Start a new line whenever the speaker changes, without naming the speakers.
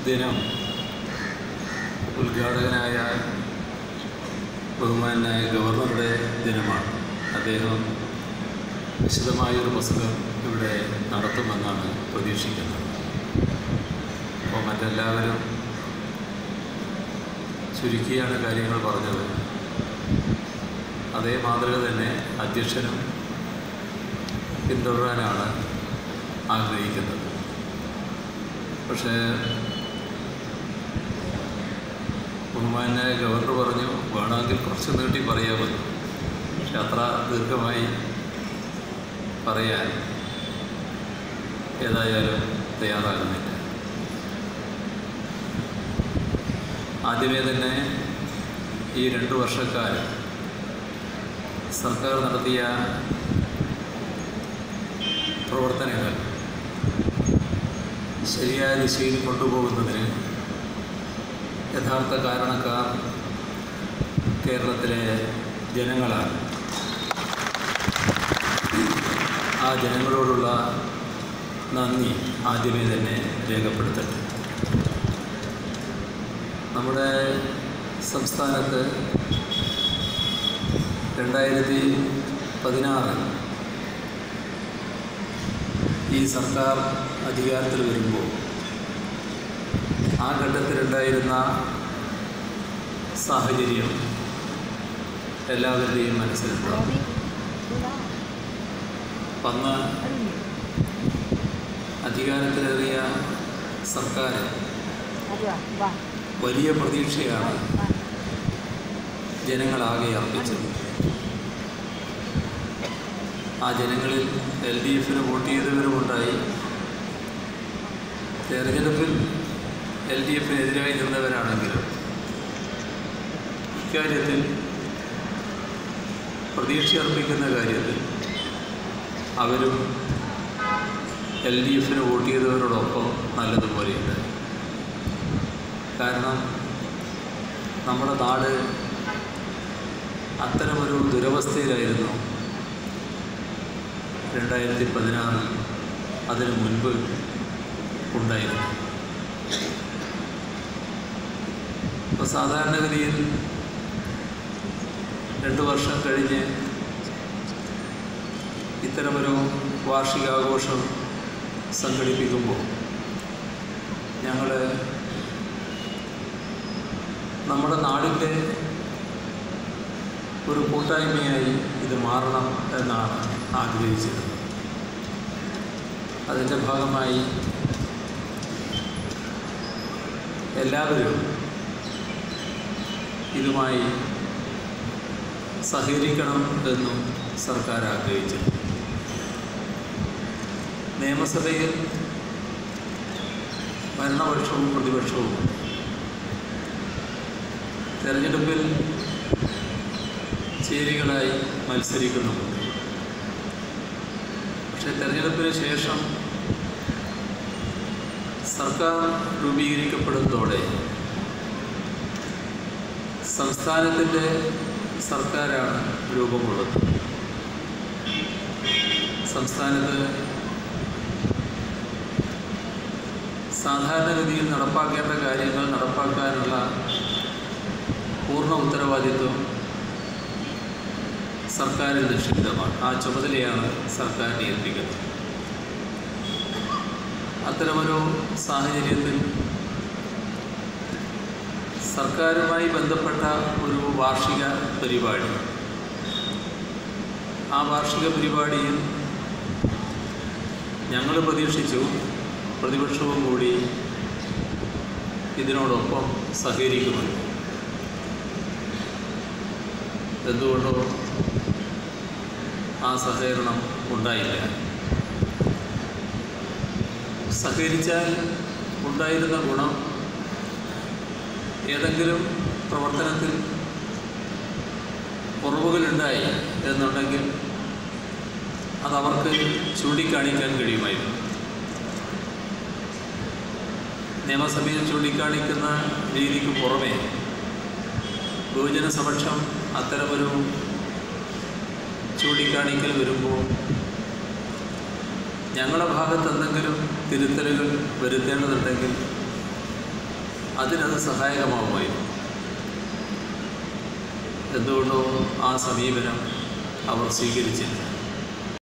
ദിനം ഉദ്ഘാടകനായ ബഹുമാനായ ഗവർണറുടെ ദിനമാണ് അദ്ദേഹം വിശദമായൊരു പുസ്തകം ഇവിടെ നടത്തുമെന്നാണ് പ്രതീക്ഷിക്കുന്നത് അപ്പോൾ മറ്റെല്ലാവരും ചുരുക്കിയാണ് കാര്യങ്ങൾ പറഞ്ഞത് അതേ മാതൃക തന്നെ അധ്യക്ഷനും പിന്തുടരാനാണ് ആഗ്രഹിക്കുന്നത് പക്ഷേ ബഹുമാനായ ഗവർണർ പറഞ്ഞു വേണമെങ്കിൽ കുറച്ച് നീട്ടി പറയാമെന്ന് പക്ഷെ അത്ര ദീർഘമായി പറയാൻ ഏതായാലും തയ്യാറാകുന്നില്ല ആദ്യമേ തന്നെ ഈ രണ്ട് വർഷക്കാലം സർക്കാർ നടത്തിയ പ്രവർത്തനങ്ങൾ ശരിയായ ദിശയിൽ കൊണ്ടുപോകുന്നതിന് യഥാർത്ഥ കാരണക്കാർ കേരളത്തിലെ ജനങ്ങളാണ് ആ ജനങ്ങളോടുള്ള നന്ദി ആദ്യമേ തന്നെ രേഖപ്പെടുത്തട്ടെ നമ്മുടെ സംസ്ഥാനത്ത് രണ്ടായിരത്തി പതിനാറ് ഈ സർക്കാർ അധികാരത്തിൽ വരുമ്പോൾ ആ ഘട്ടത്തിലുണ്ടായിരുന്ന സാഹചര്യം എല്ലാവരുടെയും മനസ്സിലുണ്ടാവും അന്ന് അധികാരത്തിലേറിയ സർക്കാർ വലിയ പ്രതീക്ഷയാണ് ജനങ്ങളാകെ അർപ്പിച്ചത് ആ ജനങ്ങളിൽ എൽ ഡി എഫിന് വോട്ട് ചെയ്തവരുമുണ്ടായി തെരഞ്ഞെടുപ്പിൽ എൽ ഡി എഫിനെതിരായി നിന്നവരാണെങ്കിലും ഇക്കാര്യത്തിൽ പ്രതീക്ഷ അർപ്പിക്കുന്ന കാര്യത്തിൽ അവരും എൽ ഡി എഫിന് വോട്ട് ചെയ്തവരോടൊപ്പം നല്ലതുപോലെയുണ്ട് കാരണം നമ്മുടെ നാട് അത്തരമൊരു ദുരവസ്ഥയിലായിരുന്നു രണ്ടായിരത്തി പതിനാറിൽ അതിനു മുൻപ് ഉണ്ടായിരുന്നു അപ്പോൾ സാധാരണഗതിയിൽ രണ്ട് വർഷം കഴിഞ്ഞ് ഇത്തരമൊരു വാർഷികാഘോഷം സംഘടിപ്പിക്കുമ്പോൾ ഞങ്ങൾ നമ്മുടെ നാടിൻ്റെ ഒരു കൂട്ടായ്മയായി ഇത് മാറണം എന്നാണ് ആഗ്രഹിച്ചത് അതിൻ്റെ ഭാഗമായി എല്ലാവരും ഇതുമായി സഹകരിക്കണം എന്നും സർക്കാർ ആഗ്രഹിച്ചു നിയമസഭയിൽ ഭരണപക്ഷവും പ്രതിപക്ഷവും തെരഞ്ഞെടുപ്പിൽ ചേരികളായി മത്സരിക്കുന്നുമുണ്ട് പക്ഷേ തെരഞ്ഞെടുപ്പിന് ശേഷം സർക്കാർ രൂപീകരിക്കപ്പെടുന്നതോടെ സംസ്ഥാനത്തിൻ്റെ സർക്കാരാണ് രൂപം കൊള്ളുന്നത് സംസ്ഥാനത്ത് സാധാരണഗതിയിൽ നടപ്പാക്കേണ്ട കാര്യങ്ങൾ നടപ്പാക്കാനുള്ള പൂർണ്ണ ഉത്തരവാദിത്വം സർക്കാരിൽ നിക്ഷിപ്തമാണ് ആ ചുമതലയാണ് സർക്കാരിനെ ഏൽപ്പിക്കുന്നത് അത്തരമൊരു സാഹചര്യത്തിൽ സർക്കാരുമായി ബന്ധപ്പെട്ട ഒരു വാർഷിക പരിപാടി ആ വാർഷിക പരിപാടിയിൽ ഞങ്ങൾ പ്രതീക്ഷിച്ചു പ്രതിപക്ഷവും കൂടി ഇതിനോടൊപ്പം സഹകരിക്കുമെന്ന് എന്തുകൊണ്ടോ ആ സഹകരണം ഉണ്ടായില്ല സഹകരിച്ചാൽ ഉണ്ടായിരുന്ന ഗുണം ഏതെങ്കിലും പ്രവർത്തനത്തിൽ കുറവുകളുണ്ടായി എന്നുണ്ടെങ്കിൽ അതവർക്ക് ചൂണ്ടിക്കാണിക്കാൻ കഴിയുമായിരുന്നു നിയമസഭയിൽ ചൂണ്ടിക്കാണിക്കുന്ന രീതിക്ക് പുറമേ ബഹുജന സമക്ഷം അത്തരമൊരു ചൂണ്ടിക്കാണിക്കൽ വരുമ്പോൾ ഞങ്ങളുടെ ഭാഗത്ത് എന്തെങ്കിലും തിരുത്തലുകൾ വരുത്തേണ്ടതുണ്ടെങ്കിൽ അതിനത് സഹായകമാവുമായിരുന്നു എന്തുകൊണ്ടോ ആ സമീപനം അവർ സ്വീകരിച്ചില്ല